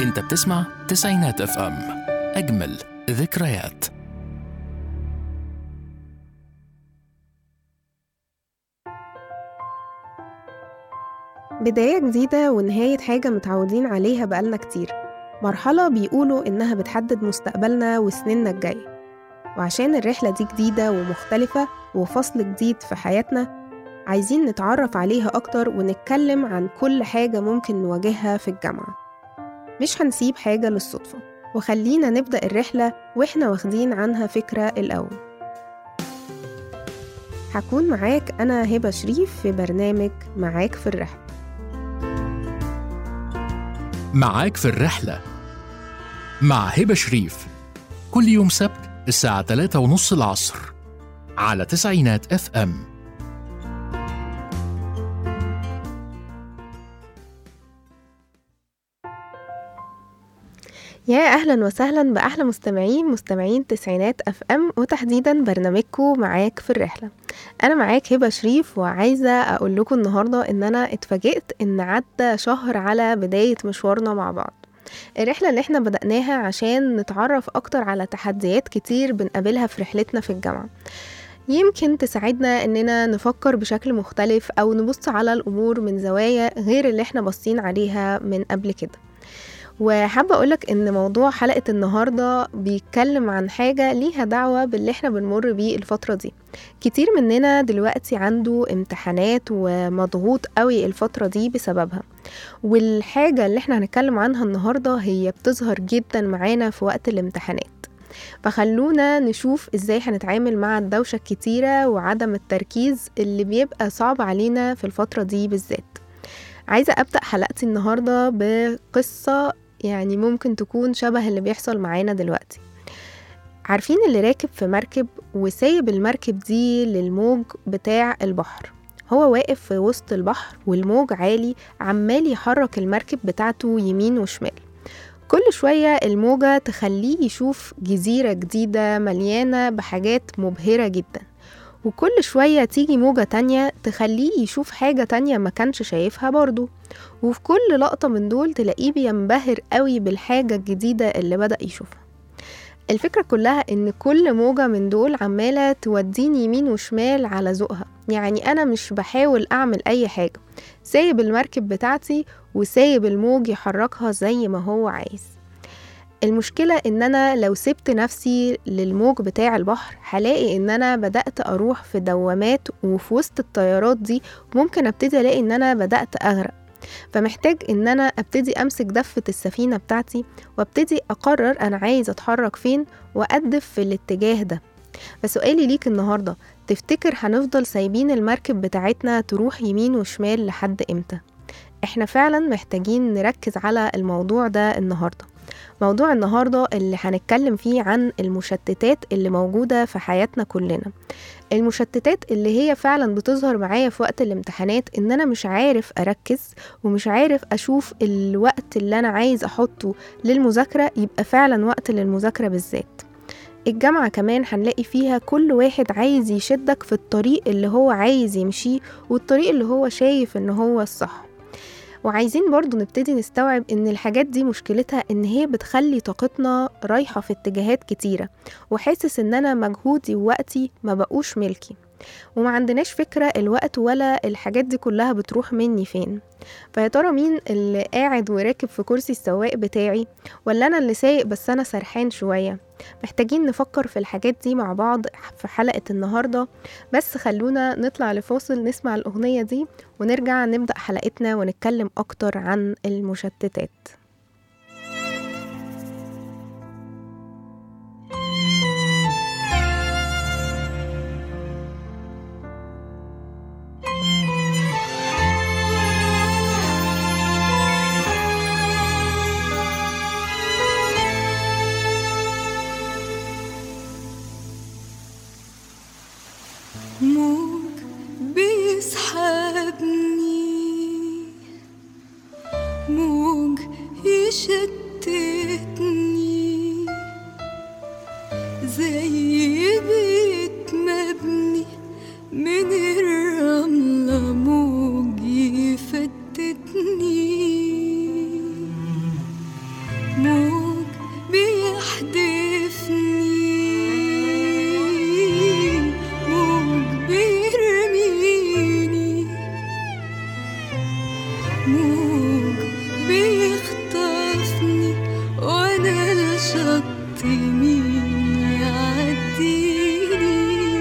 انت بتسمع تسعينات اف ام اجمل ذكريات بداية جديدة ونهاية حاجة متعودين عليها بقالنا كتير مرحلة بيقولوا إنها بتحدد مستقبلنا وسنيننا الجاية وعشان الرحلة دي جديدة ومختلفة وفصل جديد في حياتنا عايزين نتعرف عليها أكتر ونتكلم عن كل حاجة ممكن نواجهها في الجامعة مش هنسيب حاجة للصدفة وخلينا نبدأ الرحلة وإحنا واخدين عنها فكرة الأول هكون معاك أنا هبة شريف في برنامج معاك في الرحلة معاك في الرحلة مع هبة شريف كل يوم سبت الساعة 3 ونص العصر على تسعينات اف ام يا أهلا وسهلا بأحلى مستمعين مستمعين تسعينات أف أم وتحديدا برنامجكم معاك في الرحلة أنا معاك هبة شريف وعايزة أقول لكم النهاردة إن أنا اتفاجئت إن عدى شهر على بداية مشوارنا مع بعض الرحلة اللي احنا بدأناها عشان نتعرف أكتر على تحديات كتير بنقابلها في رحلتنا في الجامعة يمكن تساعدنا إننا نفكر بشكل مختلف أو نبص على الأمور من زوايا غير اللي احنا باصين عليها من قبل كده وحابة أقولك إن موضوع حلقة النهاردة بيتكلم عن حاجة ليها دعوة باللي احنا بنمر بيه الفترة دي كتير مننا دلوقتي عنده امتحانات ومضغوط قوي الفترة دي بسببها والحاجة اللي احنا هنتكلم عنها النهاردة هي بتظهر جدا معانا في وقت الامتحانات فخلونا نشوف ازاي هنتعامل مع الدوشة الكتيرة وعدم التركيز اللي بيبقى صعب علينا في الفترة دي بالذات عايزة أبدأ حلقتي النهاردة بقصة يعني ممكن تكون شبه اللي بيحصل معانا دلوقتي عارفين اللي راكب في مركب وسايب المركب دي للموج بتاع البحر هو واقف في وسط البحر والموج عالي عمال يحرك المركب بتاعته يمين وشمال كل شوية الموجة تخليه يشوف جزيرة جديدة مليانة بحاجات مبهرة جدا وكل شوية تيجي موجة تانية تخليه يشوف حاجة تانية ما كانش شايفها برضه وفي كل لقطة من دول تلاقيه بينبهر قوي بالحاجة الجديدة اللي بدأ يشوفها الفكرة كلها إن كل موجة من دول عمالة توديني يمين وشمال على ذوقها يعني أنا مش بحاول أعمل أي حاجة سايب المركب بتاعتي وسايب الموج يحركها زي ما هو عايز المشكلة إن أنا لو سبت نفسي للموج بتاع البحر هلاقي إن أنا بدأت أروح في دوامات وفي وسط التيارات دي ممكن أبتدي ألاقي إن أنا بدأت أغرق فمحتاج إن أنا أبتدي أمسك دفة السفينة بتاعتي وأبتدي أقرر أنا عايز أتحرك فين وأدف في الاتجاه ده فسؤالي ليك النهاردة تفتكر هنفضل سايبين المركب بتاعتنا تروح يمين وشمال لحد إمتى؟ احنا فعلا محتاجين نركز على الموضوع ده النهارده موضوع النهارده اللي هنتكلم فيه عن المشتتات اللي موجوده في حياتنا كلنا المشتتات اللي هي فعلا بتظهر معايا في وقت الامتحانات ان انا مش عارف اركز ومش عارف اشوف الوقت اللي انا عايز احطه للمذاكره يبقى فعلا وقت للمذاكره بالذات الجامعة كمان هنلاقي فيها كل واحد عايز يشدك في الطريق اللي هو عايز يمشيه والطريق اللي هو شايف ان هو الصح وعايزين برضو نبتدي نستوعب ان الحاجات دي مشكلتها ان هي بتخلي طاقتنا رايحة في اتجاهات كتيرة وحاسس ان انا مجهودي ووقتي ما بقوش ملكي وما عندناش فكرة الوقت ولا الحاجات دي كلها بتروح مني فين فيا ترى مين اللي قاعد وراكب في كرسي السواق بتاعي ولا انا اللي سايق بس انا سرحان شوية محتاجين نفكر في الحاجات دي مع بعض في حلقة النهاردة بس خلونا نطلع لفاصل نسمع الأغنية دي ونرجع نبدأ حلقتنا ونتكلم أكتر عن المشتتات موج بيسحبني موج يشتتني زي بيت مبني من الرملة موج يفتتني موج بيخطفني وانا الشط مين يعديني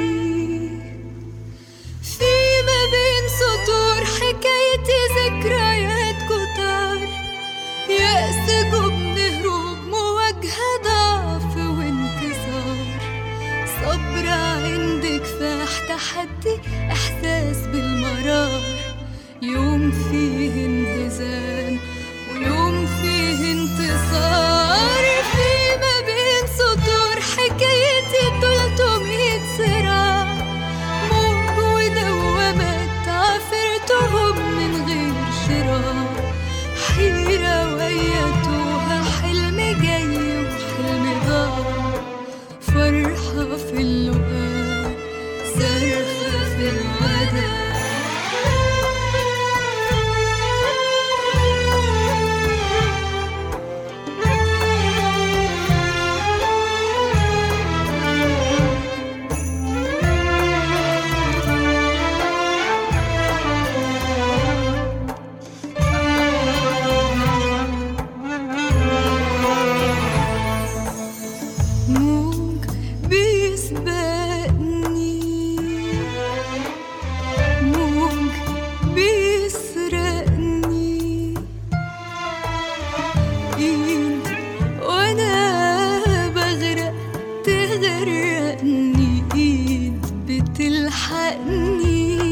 في ما بين سطور حكايتي ذكريات كتار يأس جبن هروب مواجهة ضعف وانكسار صبر عند كفاح تحدي إحساس بالمرار يوم فيه انهزام ويوم فيه انتصار في ما بين سطور حكايتي تلتمية صراع موج ودوامات عفرتهم من غير شراع حيرة ويتوها حلم جاي وحلم ضاع فرحة في اللقاء صرخة في الوداع موج بيسبقني موج بيسرقني ايد وانا بغرق تغرقني ايد بتلحقني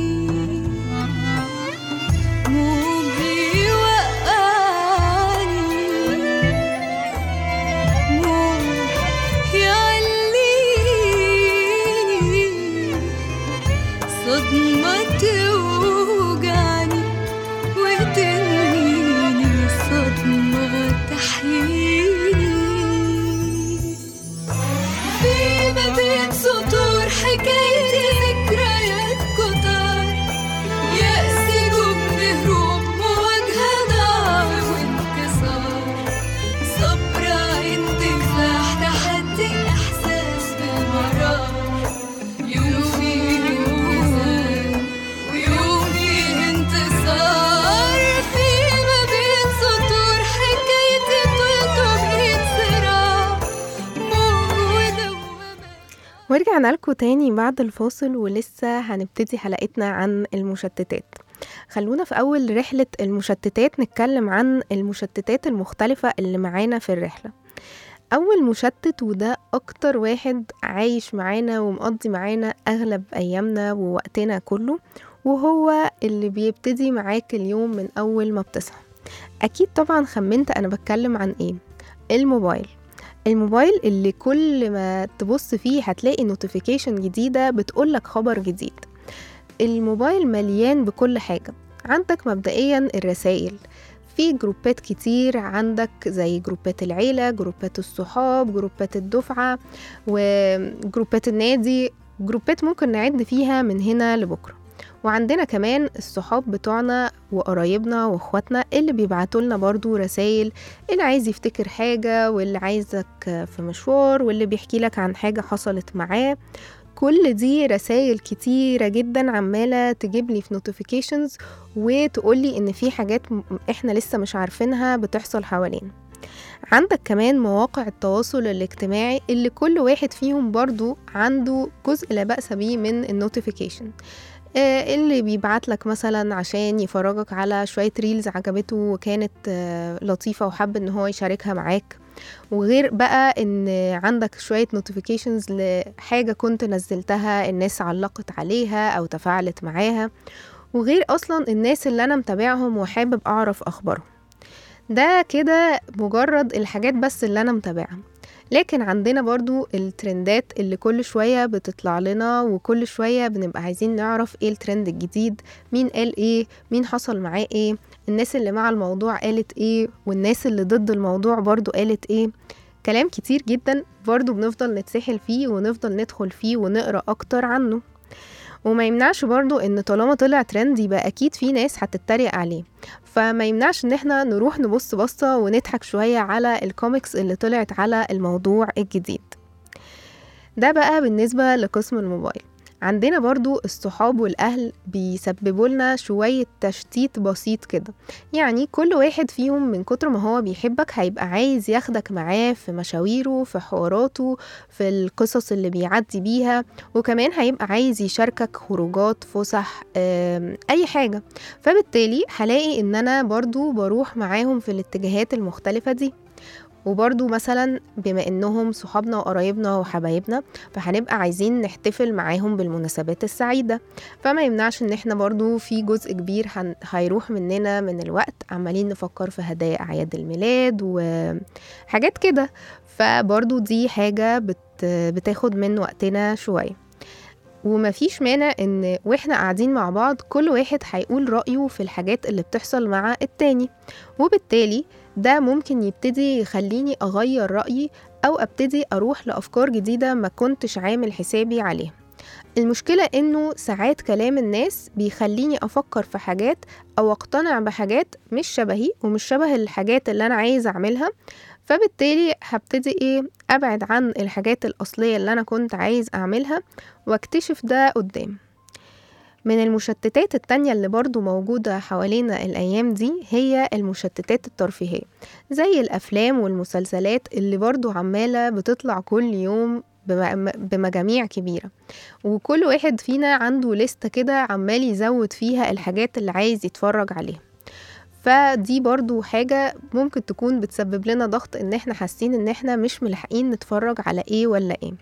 موج يوقعني موج يعليني صدمة توجعني وتنهيني صدمة تحييني في ما بين سطور حكايتي ذكريات كتار يأس جبن هروب مواجهة ضعف وانكسار صبر عند كفاح تحدي إحساس بالمرار يوم فيه انهزام ويوم فيه انتصار في ما بين سطور حكايتي تلتمية صراع موج ودوامات ورجعنا لكم تاني بعد الفاصل ولسه هنبتدي حلقتنا عن المشتتات خلونا في أول رحلة المشتتات نتكلم عن المشتتات المختلفة اللي معانا في الرحلة أول مشتت وده أكتر واحد عايش معانا ومقضي معانا أغلب أيامنا ووقتنا كله وهو اللي بيبتدي معاك اليوم من أول ما بتصحى أكيد طبعا خمنت أنا بتكلم عن إيه الموبايل الموبايل اللي كل ما تبص فيه هتلاقي نوتيفيكيشن جديدة بتقولك خبر جديد الموبايل مليان بكل حاجة عندك مبدئيا الرسائل في جروبات كتير عندك زي جروبات العيلة جروبات الصحاب جروبات الدفعة وجروبات النادي جروبات ممكن نعد فيها من هنا لبكرة وعندنا كمان الصحاب بتوعنا وقرايبنا واخواتنا اللي بيبعتوا لنا برضو رسائل اللي عايز يفتكر حاجة واللي عايزك في مشوار واللي بيحكي لك عن حاجة حصلت معاه كل دي رسائل كتيرة جدا عمالة تجيب لي في نوتيفيكيشنز وتقولي ان في حاجات م- احنا لسه مش عارفينها بتحصل حوالينا عندك كمان مواقع التواصل الاجتماعي اللي كل واحد فيهم برضو عنده جزء لا بأس به من النوتيفيكيشن آه، اللي بيبعت لك مثلا عشان يفرجك على شوية ريلز عجبته وكانت آه، لطيفة وحب ان هو يشاركها معاك وغير بقى ان عندك شوية نوتيفيكيشنز لحاجة كنت نزلتها الناس علقت عليها او تفاعلت معاها وغير اصلا الناس اللي انا متابعهم وحابب اعرف اخبارهم ده كده مجرد الحاجات بس اللي انا متابعها لكن عندنا برضو الترندات اللي كل شوية بتطلع لنا وكل شوية بنبقى عايزين نعرف ايه الترند الجديد مين قال ايه مين حصل معاه ايه الناس اللي مع الموضوع قالت ايه والناس اللي ضد الموضوع برضو قالت ايه كلام كتير جدا برضو بنفضل نتسحل فيه ونفضل ندخل فيه ونقرأ أكتر عنه وما يمنعش برضو ان طالما طلع ترند يبقى اكيد في ناس هتتريق عليه فما يمنعش ان احنا نروح نبص بصة ونضحك شوية على الكوميكس اللي طلعت على الموضوع الجديد ده بقى بالنسبة لقسم الموبايل عندنا برضو الصحاب والأهل بيسببوا لنا شوية تشتيت بسيط كده يعني كل واحد فيهم من كتر ما هو بيحبك هيبقى عايز ياخدك معاه في مشاويره في حواراته في القصص اللي بيعدي بيها وكمان هيبقى عايز يشاركك خروجات فسح آم، أي حاجة فبالتالي هلاقي إن أنا برضو بروح معاهم في الاتجاهات المختلفة دي وبرضو مثلا بما انهم صحابنا وقرايبنا وحبايبنا فهنبقى عايزين نحتفل معاهم بالمناسبات السعيدة فما يمنعش ان احنا برضو في جزء كبير هن... هيروح مننا من الوقت عمالين نفكر في هدايا اعياد الميلاد وحاجات كده فبرضو دي حاجة بت... بتاخد من وقتنا شوية ومفيش مانع ان واحنا قاعدين مع بعض كل واحد هيقول رأيه في الحاجات اللي بتحصل مع التاني وبالتالي ده ممكن يبتدي يخليني أغير رأيي أو أبتدي أروح لأفكار جديدة ما كنتش عامل حسابي عليها المشكلة إنه ساعات كلام الناس بيخليني أفكر في حاجات أو أقتنع بحاجات مش شبهي ومش شبه الحاجات اللي أنا عايز أعملها فبالتالي هبتدي إيه أبعد عن الحاجات الأصلية اللي أنا كنت عايز أعملها واكتشف ده قدام من المشتتات التانية اللي برضو موجودة حوالينا الأيام دي هي المشتتات الترفيهية زي الأفلام والمسلسلات اللي برضو عمالة بتطلع كل يوم بم- بمجاميع كبيرة وكل واحد فينا عنده لستة كده عمال يزود فيها الحاجات اللي عايز يتفرج عليها فدي برضو حاجة ممكن تكون بتسبب لنا ضغط ان احنا حاسين ان احنا مش ملحقين نتفرج على ايه ولا ايه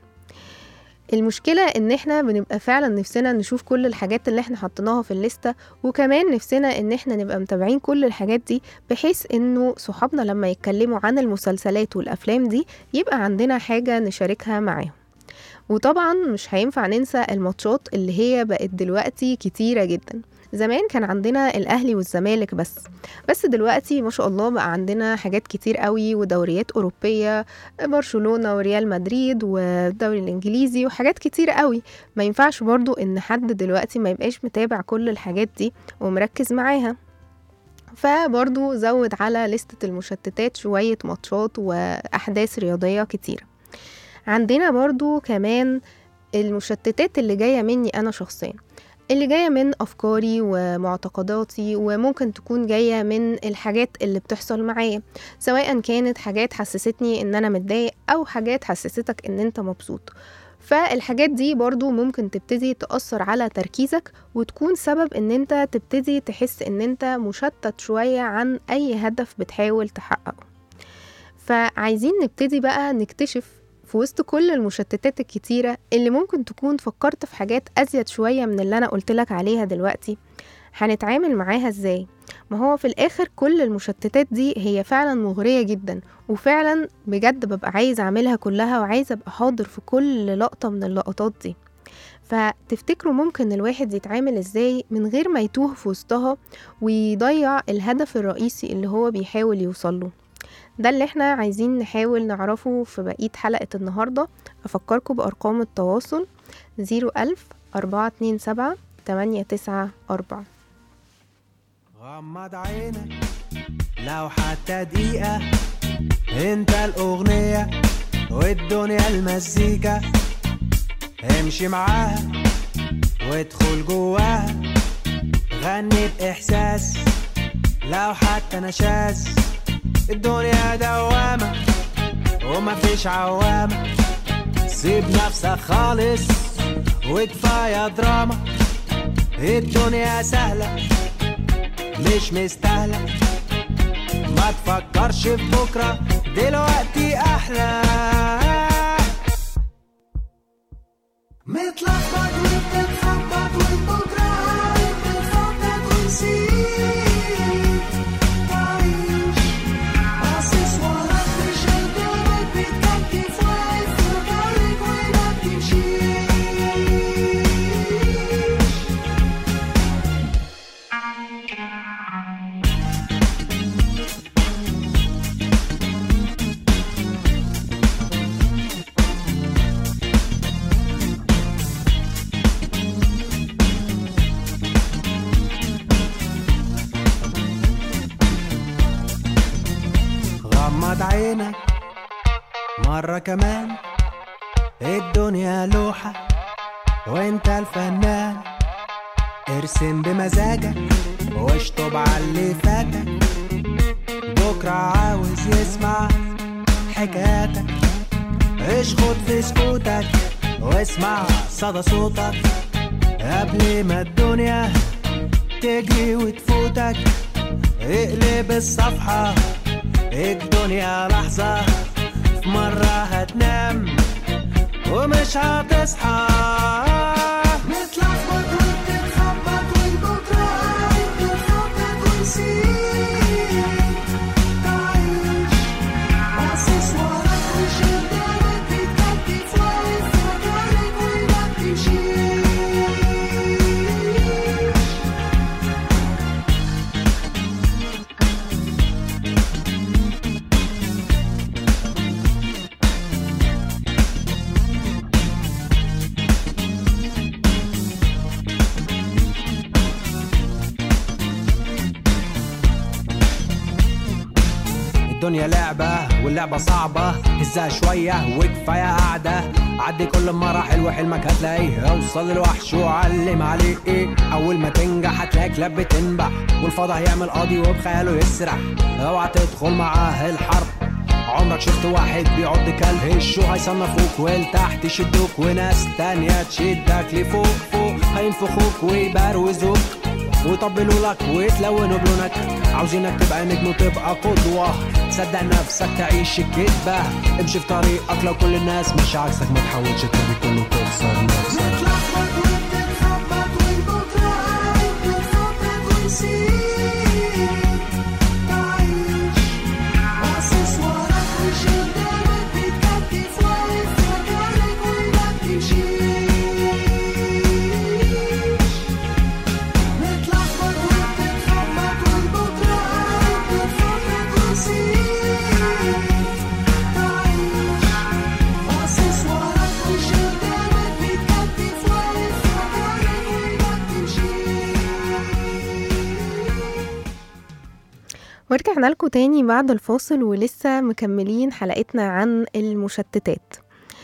المشكلة ان احنا بنبقى فعلا نفسنا نشوف كل الحاجات اللي احنا حطيناها في الليستة وكمان نفسنا ان احنا نبقى متابعين كل الحاجات دي بحيث انه صحابنا لما يتكلموا عن المسلسلات والافلام دي يبقى عندنا حاجة نشاركها معاهم وطبعا مش هينفع ننسى الماتشات اللي هي بقت دلوقتي كتيرة جدا زمان كان عندنا الاهلي والزمالك بس بس دلوقتي ما شاء الله بقى عندنا حاجات كتير قوي ودوريات اوروبيه برشلونه وريال مدريد والدوري الانجليزي وحاجات كتير قوي ما ينفعش برضو ان حد دلوقتي ما يبقاش متابع كل الحاجات دي ومركز معاها فبرضو زود على لستة المشتتات شوية ماتشات وأحداث رياضية كتيرة عندنا برضو كمان المشتتات اللي جاية مني أنا شخصيا اللي جاية من أفكاري ومعتقداتي وممكن تكون جاية من الحاجات اللي بتحصل معايا سواء كانت حاجات حسستني إن أنا متضايق أو حاجات حسستك إن أنت مبسوط فالحاجات دي برضو ممكن تبتدي تأثر على تركيزك وتكون سبب إن أنت تبتدي تحس إن أنت مشتت شوية عن أي هدف بتحاول تحققه فعايزين نبتدي بقى نكتشف في وسط كل المشتتات الكتيرة اللي ممكن تكون فكرت في حاجات أزيد شوية من اللي أنا قلتلك عليها دلوقتي هنتعامل معاها ازاي ما هو في الآخر كل المشتتات دي هي فعلا مغرية جدا وفعلا بجد ببقى عايز أعملها كلها وعايزة أبقى حاضر في كل لقطة من اللقطات دي فتفتكروا ممكن الواحد يتعامل ازاي من غير ما يتوه في وسطها ويضيع الهدف الرئيسي اللي هو بيحاول يوصله ده اللي احنا عايزين نحاول نعرفه في بقية حلقة النهاردة أفكركم بأرقام التواصل زيرو ألف أربعة اتنين سبعة تمانية تسعة أربعة غمض عينك لو حتى دقيقة انت الأغنية والدنيا المزيكا امشي معاها وادخل جواها غني بإحساس لو حتى نشاز الدنيا دوامة ومفيش عوامة سيب نفسك خالص وكفاية دراما الدنيا سهلة مش مستاهلة ما تفكرش في بكرة دلوقتي أحلى متلخبط وبتتخبط وبكرة عارف بتخطط ونسيت تعيش باصص وراك مش قدامك بتكتف واقف في طريق وما بتمشيش غمض عينك مرة كمان الدنيا لوحة وانت الفنان ارسم بمزاجك واشطب على اللي فاتك بكرة عاوز يسمع حكاياتك اشخط في سكوتك واسمع صدى صوتك قبل ما الدنيا تجري وتفوتك اقلب الصفحة الدنيا لحظة في مرة هتنام ومش هتصحى متلخبط وبتتخبط والبكرة قاعد بتخطط ونسيت تعيش باصص وراك مش قدامك بتكتف واقف مكانك وما بتمشيش الدنيا لعبة واللعبة صعبة هزها شوية وكفاية قاعدة عدي كل مراحل وحلمك هتلاقيه اوصل للوحش وعلم عليه ايه اول ما تنجح هتلاقي كلاب بتنبح والفضا هيعمل قاضي وبخياله يسرح اوعى تدخل معاه الحرب عمرك شفت واحد بيعض كلب الشو هيصنفوك ولتحت يشدوك وناس تانية تشدك لفوق فوق هينفخوك ويبروزوك ويطبلوا لك ويتلونوا بلونك عاوزينك تبقى نجم وتبقى قدوة صدق نفسك تعيش الكدبة امشي في طريقك لو كل الناس مش عكسك ما تحاولش تبقى كله تخسر نفسك ورجعنا لكم تاني بعد الفاصل ولسه مكملين حلقتنا عن المشتتات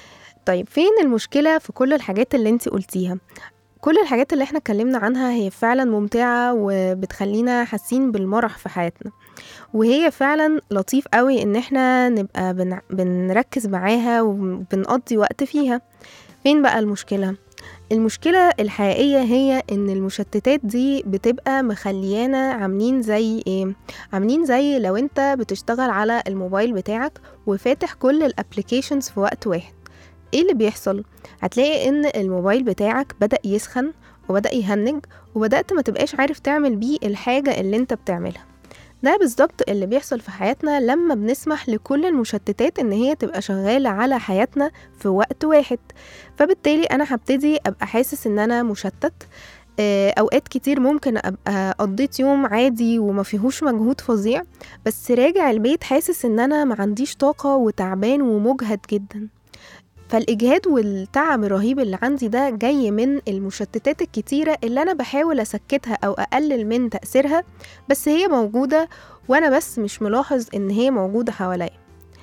طيب فين المشكلة في كل الحاجات اللي انت قلتيها كل الحاجات اللي احنا اتكلمنا عنها هي فعلا ممتعة وبتخلينا حاسين بالمرح في حياتنا وهي فعلا لطيف قوي ان احنا نبقى بن... بنركز معاها وبنقضي وقت فيها فين بقى المشكلة المشكلة الحقيقية هي ان المشتتات دي بتبقى مخليانا عاملين زي ايه عاملين زي لو انت بتشتغل على الموبايل بتاعك وفاتح كل الابليكيشنز في وقت واحد ايه اللي بيحصل هتلاقي ان الموبايل بتاعك بدأ يسخن وبدأ يهنج وبدأت ما تبقاش عارف تعمل بيه الحاجة اللي انت بتعملها ده بالظبط اللي بيحصل في حياتنا لما بنسمح لكل المشتتات ان هي تبقى شغالة على حياتنا في وقت واحد فبالتالي انا هبتدي ابقى حاسس ان انا مشتت آه، اوقات كتير ممكن ابقى قضيت يوم عادي وما فيهوش مجهود فظيع بس راجع البيت حاسس ان انا ما عنديش طاقة وتعبان ومجهد جدا فالإجهاد والتعب الرهيب اللي عندي ده جاي من المشتتات الكتيرة اللي أنا بحاول أسكتها أو أقلل من تأثيرها بس هي موجودة وأنا بس مش ملاحظ إن هي موجودة حواليا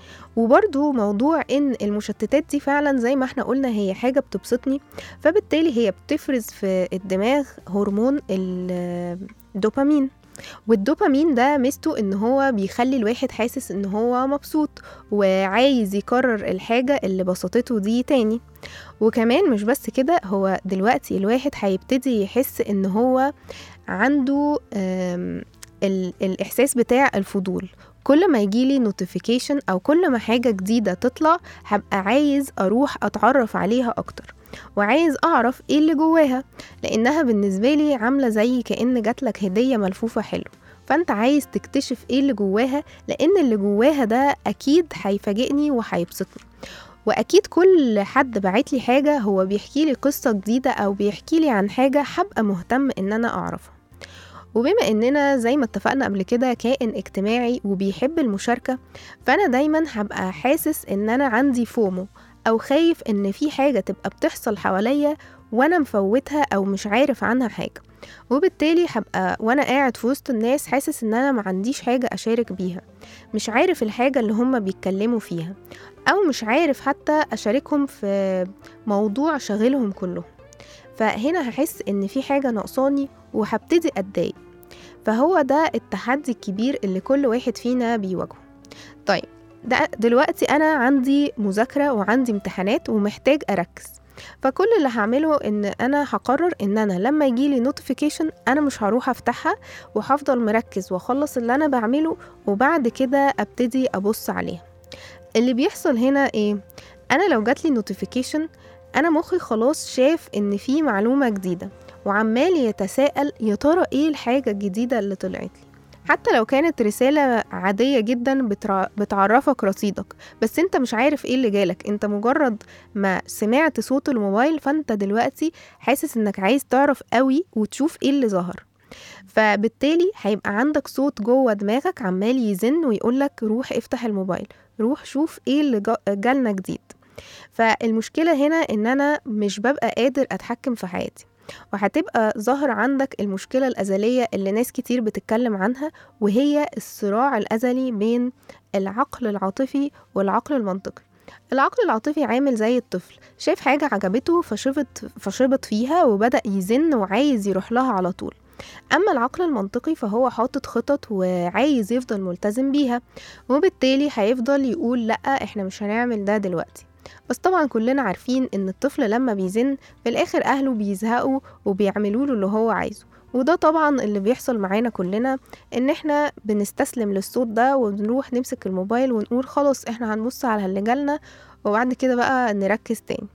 وبرضو موضوع ان المشتتات دي فعلا زي ما احنا قلنا هي حاجة بتبسطني فبالتالي هي بتفرز في الدماغ هرمون الدوبامين والدوبامين ده ميزته ان هو بيخلي الواحد حاسس ان هو مبسوط وعايز يكرر الحاجة اللي بسطته دي تاني وكمان مش بس كده هو دلوقتي الواحد هيبتدي يحس ان هو عنده آم، ال- الإحساس بتاع الفضول كل ما يجيلي نوتيفيكيشن أو كل ما حاجة جديدة تطلع هبقى عايز أروح أتعرف عليها أكتر وعايز أعرف إيه اللي جواها لأنها بالنسبة لي عاملة زي كأن جاتلك هدية ملفوفة حلو فأنت عايز تكتشف إيه اللي جواها لأن اللي جواها ده أكيد هيفاجئني وهيبسطني واكيد كل حد بعت لي حاجه هو بيحكي لي قصه جديده او بيحكي لي عن حاجه هبقى مهتم ان انا اعرفها وبما اننا زي ما اتفقنا قبل كده كائن اجتماعي وبيحب المشاركه فانا دايما هبقى حاسس ان انا عندي فومو او خايف ان في حاجه تبقى بتحصل حواليا وانا مفوتها او مش عارف عنها حاجه وبالتالي هبقى وانا قاعد في وسط الناس حاسس ان انا ما عنديش حاجه اشارك بيها مش عارف الحاجه اللي هم بيتكلموا فيها او مش عارف حتى اشاركهم في موضوع شاغلهم كلهم فهنا هحس ان في حاجة ناقصاني وهبتدي اتضايق فهو ده التحدي الكبير اللي كل واحد فينا بيواجهه طيب ده دلوقتي انا عندي مذاكرة وعندي امتحانات ومحتاج اركز فكل اللي هعمله ان انا هقرر ان انا لما يجيلي نوتيفيكيشن انا مش هروح افتحها وهفضل مركز واخلص اللي انا بعمله وبعد كده ابتدي ابص عليها اللي بيحصل هنا ايه انا لو جاتلي نوتيفيكيشن انا مخي خلاص شاف ان في معلومه جديده وعمال يتساءل يا ترى ايه الحاجه الجديده اللي طلعت لي حتى لو كانت رسالة عادية جدا بترا- بتعرفك رصيدك بس انت مش عارف ايه اللي جالك انت مجرد ما سمعت صوت الموبايل فانت دلوقتي حاسس انك عايز تعرف قوي وتشوف ايه اللي ظهر فبالتالي هيبقى عندك صوت جوه دماغك عمال يزن ويقولك روح افتح الموبايل روح شوف ايه اللي جا- جالنا جديد فالمشكلة هنا ان انا مش ببقى قادر اتحكم في حياتي وهتبقى ظاهر عندك المشكلة الأزلية اللي ناس كتير بتتكلم عنها وهي الصراع الأزلي بين العقل العاطفي والعقل المنطقي العقل العاطفي عامل زي الطفل شاف حاجة عجبته فشبط, فشبط فيها وبدأ يزن وعايز يروح لها على طول أما العقل المنطقي فهو حاطط خطط وعايز يفضل ملتزم بيها وبالتالي هيفضل يقول لأ احنا مش هنعمل ده دلوقتي بس طبعا كلنا عارفين ان الطفل لما بيزن في الاخر اهله بيزهقوا وبيعملوا له اللي هو عايزه وده طبعا اللي بيحصل معانا كلنا ان احنا بنستسلم للصوت ده ونروح نمسك الموبايل ونقول خلاص احنا هنبص على اللي جالنا وبعد كده بقى نركز تاني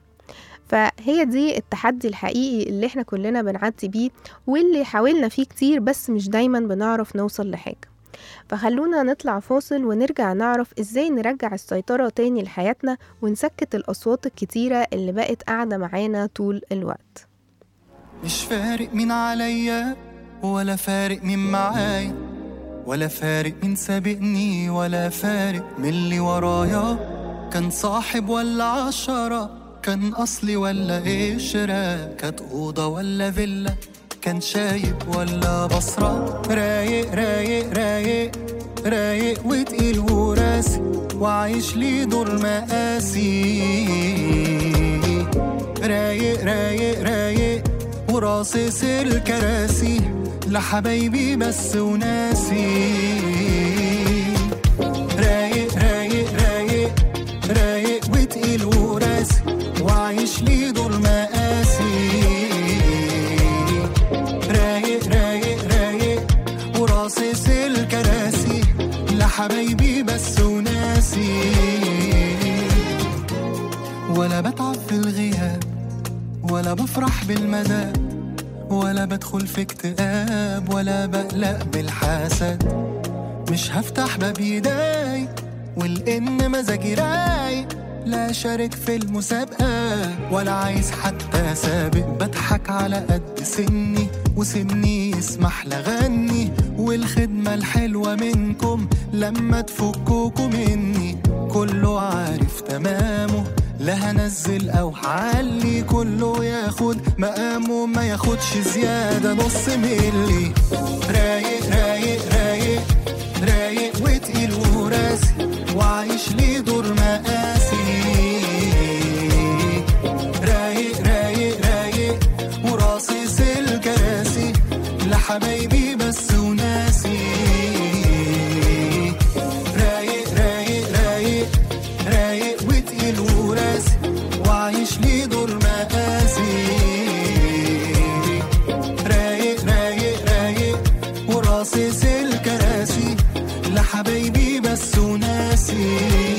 فهي دي التحدي الحقيقي اللي احنا كلنا بنعدي بيه واللي حاولنا فيه كتير بس مش دايما بنعرف نوصل لحاجة فخلونا نطلع فاصل ونرجع نعرف ازاي نرجع السيطرة تاني لحياتنا ونسكت الأصوات الكتيرة اللي بقت قاعدة معانا طول الوقت مش فارق مين عليا ولا فارق مين معايا ولا فارق مين سابقني ولا فارق من اللي ورايا كان صاحب ولا عشرة كان أصلي ولا قشرة كانت أوضة ولا فيلا كان شايب ولا بصرة رايق رايق رايق رايق وتقيل وراسي وعايش لي دور مقاسي رايق رايق رايق وراصص الكراسي لحبايبي بس وناسي رايق رايق رايق رايق وتقيل وراسي وعايش لي دور مقاسي رايق رايق رايق وراصص الكراسي لحبايبي بس وناسي ولا بتعب في الغياب ولا بفرح بالمدى ولا بدخل في اكتئاب ولا بقلق بالحسد مش هفتح باب ايداي والان مزاجي رايق لا شارك في المسابقة ولا عايز حتى سابق بضحك على قد سني وسني يسمح لغني والخدمة الحلوة منكم لما تفكوكوا مني كله عارف تمامه لا هنزل او هعلي كله ياخد مقامه ما ياخدش زيادة نص ملي رايق رايق رايق رايق وتقيل وراسي وعايش لي دور مقاسي رايق رايق رايق وراصص الكراسي لحبايبي بس وناسي رايق رايق رايق رايق وتقيل وراسي وعايش لي دور مقاسي رايق رايق رايق وراصص الكراسي لحبايبي بس وناسي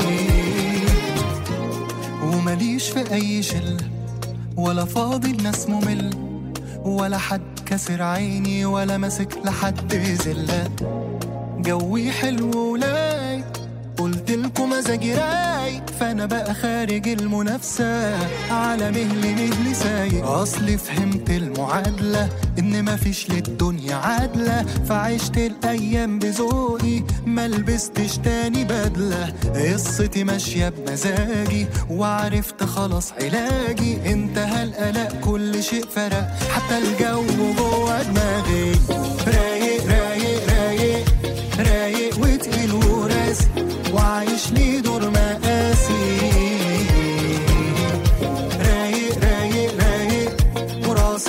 ومليش في اي شله ولا فاضي الناس ممل ولا حد كسر عيني ولا ماسك لحد زله جوي حلو ولاي قلت لكم مزاجي رايق فانا بقى خارج المنافسة على مهل مهل سايق اصلي فهمت المعادلة ان مفيش للدنيا عادلة فعشت الايام بذوقي ما لبستش تاني بدلة قصتي ماشية بمزاجي وعرفت خلاص علاجي انتهى القلق كل شيء فرق حتى الجو جوه دماغي رايق رايق رايق رايق وتقيل وراسي وعايش لي دور مقاسي رايق رايق رايق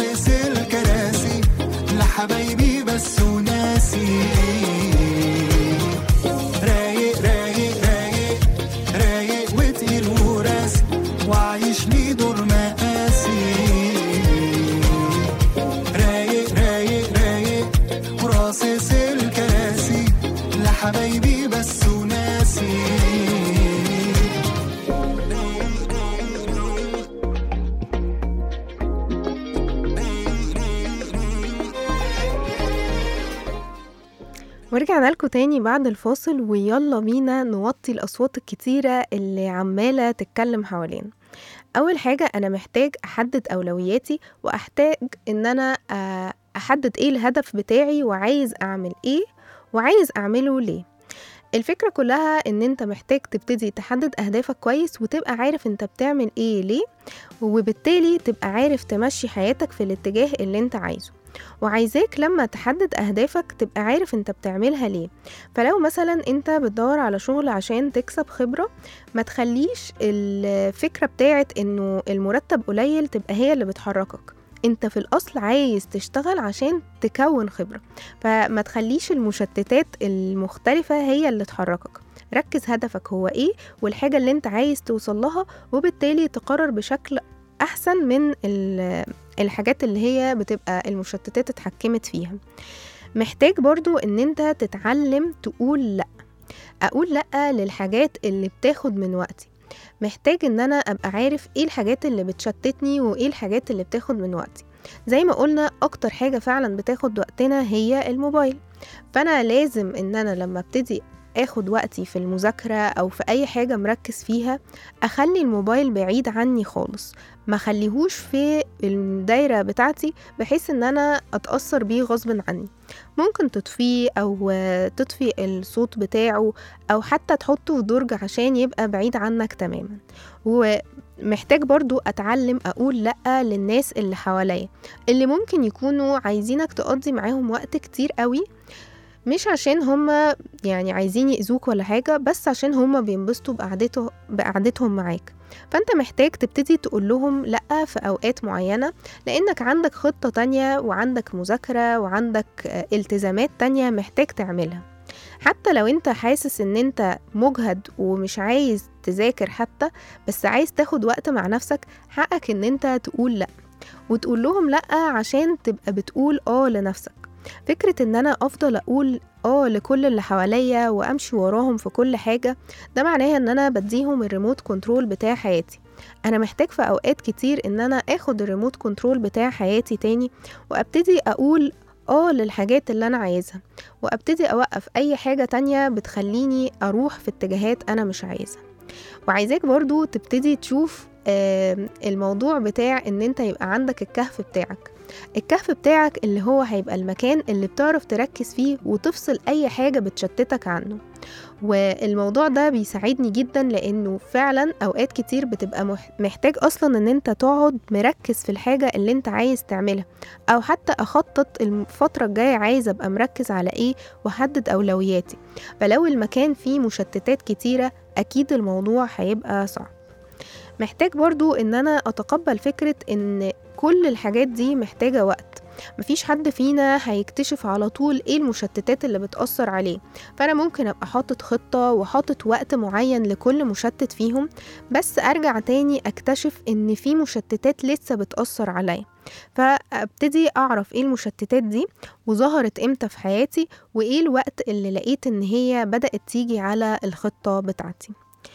حبايبي بس وناسي ورجعنا لكم تاني بعد الفاصل ويلا بينا نوطي الأصوات الكتيرة اللي عمالة تتكلم حوالينا أول حاجة أنا محتاج أحدد أولوياتي وأحتاج إن أنا آه، أحدد إيه الهدف بتاعي وعايز أعمل إيه وعايز أعمله ليه الفكرة كلها إن أنت محتاج تبتدي تحدد أهدافك كويس وتبقى عارف أنت بتعمل إيه ليه وبالتالي تبقى عارف تمشي حياتك في الاتجاه اللي أنت عايزه وعايزاك لما تحدد أهدافك تبقى عارف أنت بتعملها ليه فلو مثلا أنت بتدور على شغل عشان تكسب خبرة ما تخليش الفكرة بتاعت إنه المرتب قليل تبقى هي اللي بتحركك انت في الاصل عايز تشتغل عشان تكون خبرة فما تخليش المشتتات المختلفة هي اللي تحركك ركز هدفك هو ايه والحاجة اللي انت عايز توصل لها وبالتالي تقرر بشكل احسن من ال- الحاجات اللي هي بتبقى المشتتات اتحكمت فيها محتاج برضو ان انت تتعلم تقول لا اقول لا للحاجات اللي بتاخد من وقتي محتاج ان انا ابقى عارف ايه الحاجات اللي بتشتتني وايه الحاجات اللي بتاخد من وقتي زي ما قلنا اكتر حاجة فعلا بتاخد وقتنا هي الموبايل فانا لازم ان انا لما ابتدي اخد وقتي في المذاكرة او في اي حاجة مركز فيها اخلي الموبايل بعيد عني خالص ما خليهوش في الدايرة بتاعتي بحيث ان انا اتأثر بيه غصب عني ممكن تطفيه او آه، تطفي الصوت بتاعه او حتى تحطه في درج عشان يبقى بعيد عنك تماما ومحتاج برضو اتعلم اقول لا للناس اللي حواليا اللي ممكن يكونوا عايزينك تقضي معاهم وقت كتير قوي مش عشان هما يعني عايزين يأذوك ولا حاجة بس عشان هما بينبسطوا بقعدته بقعدتهم معاك فانت محتاج تبتدي تقول لهم لأ في أوقات معينة لأنك عندك خطة تانية وعندك مذاكرة وعندك آه، التزامات تانية محتاج تعملها حتى لو انت حاسس ان انت مجهد ومش عايز تذاكر حتى بس عايز تاخد وقت مع نفسك حقك ان انت تقول لأ وتقول لهم لأ عشان تبقى بتقول اه لنفسك فكرة ان انا افضل اقول اه لكل اللي حواليا وامشي وراهم في كل حاجة ده معناها ان انا بديهم الريموت كنترول بتاع حياتي انا محتاج في اوقات كتير ان انا اخد الريموت كنترول بتاع حياتي تاني وابتدي اقول اه للحاجات اللي انا عايزها وابتدي اوقف اي حاجة تانية بتخليني اروح في اتجاهات انا مش عايزها وعايزاك برضو تبتدي تشوف آم، الموضوع بتاع ان انت يبقى عندك الكهف بتاعك الكهف بتاعك اللي هو هيبقى المكان اللي بتعرف تركز فيه وتفصل اي حاجة بتشتتك عنه والموضوع ده بيساعدني جدا لانه فعلا اوقات كتير بتبقى مح- محتاج اصلا ان انت تقعد مركز في الحاجة اللي انت عايز تعملها او حتى اخطط الفترة الجاية عايز ابقى مركز على ايه واحدد اولوياتي فلو المكان فيه مشتتات كتيرة اكيد الموضوع هيبقى صعب محتاج برضو ان انا اتقبل فكرة ان كل الحاجات دي محتاجة وقت مفيش حد فينا هيكتشف على طول ايه المشتتات اللي بتأثر عليه فانا ممكن ابقى حاطط خطة وحاطط وقت معين لكل مشتت فيهم بس ارجع تاني اكتشف ان في مشتتات لسه بتأثر عليا فابتدي اعرف ايه المشتتات دي وظهرت امتى في حياتي وايه الوقت اللي لقيت ان هي بدأت تيجي على الخطة بتاعتي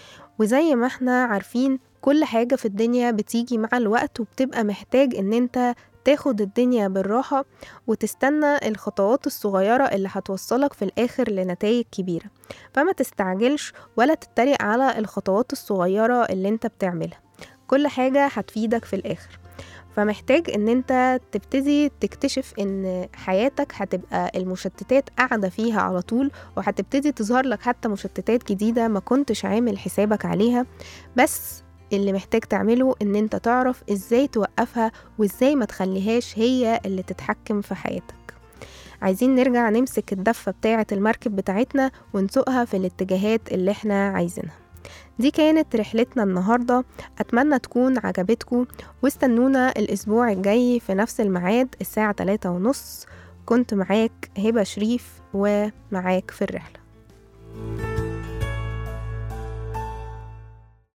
وزي ما احنا عارفين كل حاجة في الدنيا بتيجي مع الوقت وبتبقى محتاج ان انت تاخد الدنيا بالراحة وتستنى الخطوات الصغيرة اللي هتوصلك في الآخر لنتائج كبيرة فما تستعجلش ولا تتريق على الخطوات الصغيرة اللي انت بتعملها كل حاجة هتفيدك في الآخر فمحتاج ان انت تبتدي تكتشف ان حياتك هتبقى المشتتات قاعدة فيها على طول وهتبتدي تظهر لك حتى مشتتات جديدة ما كنتش عامل حسابك عليها بس اللي محتاج تعمله ان انت تعرف ازاي توقفها وازاي ما تخليهاش هي اللي تتحكم في حياتك عايزين نرجع نمسك الدفة بتاعة المركب بتاعتنا ونسوقها في الاتجاهات اللي احنا عايزينها دي كانت رحلتنا النهاردة أتمنى تكون عجبتكم واستنونا الأسبوع الجاي في نفس الميعاد الساعة 3 ونص كنت معاك هبة شريف ومعاك في الرحلة